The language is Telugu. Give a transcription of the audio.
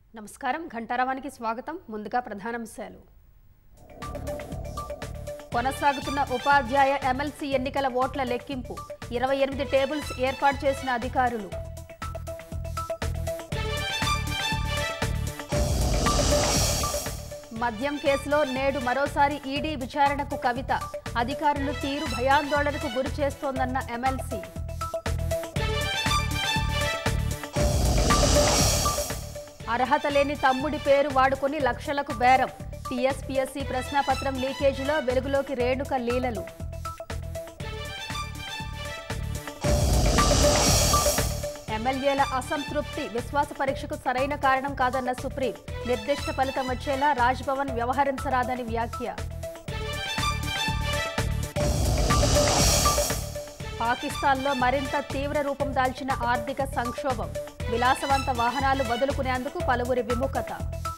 నమస్కారం ఘంటారావానికి స్వాగతం ముందుగా ప్రధానాంశాలు కొనసాగుతున్న ఉపాధ్యాయ ఎమ్మెల్సీ ఎన్నికల ఓట్ల లెక్కింపు ఇరవై ఎనిమిది టేబుల్స్ ఏర్పాటు చేసిన అధికారులు మద్యం కేసులో నేడు మరోసారి ఈడీ విచారణకు కవిత అధికారులు తీరు భయాందోళనకు గురి చేస్తోందన్న ఎమ్మెల్సీ అర్హత లేని తమ్ముడి పేరు వాడుకొని లక్షలకు బేరం టీఎస్పీఎస్సీ ప్రశ్నాపత్రం లీకేజీలో వెలుగులోకి రేణుక లీలలు ఎమ్మెల్యేల అసంతృప్తి విశ్వాస పరీక్షకు సరైన కారణం కాదన్న సుప్రీం నిర్దిష్ట ఫలితం వచ్చేలా రాజ్భవన్ వ్యవహరించరాదని వ్యాఖ్య పాకిస్తాన్లో మరింత తీవ్ర రూపం దాల్చిన ఆర్థిక సంక్షోభం విలాసవంత వాహనాలు వదులుకునేందుకు పలువురి విముఖత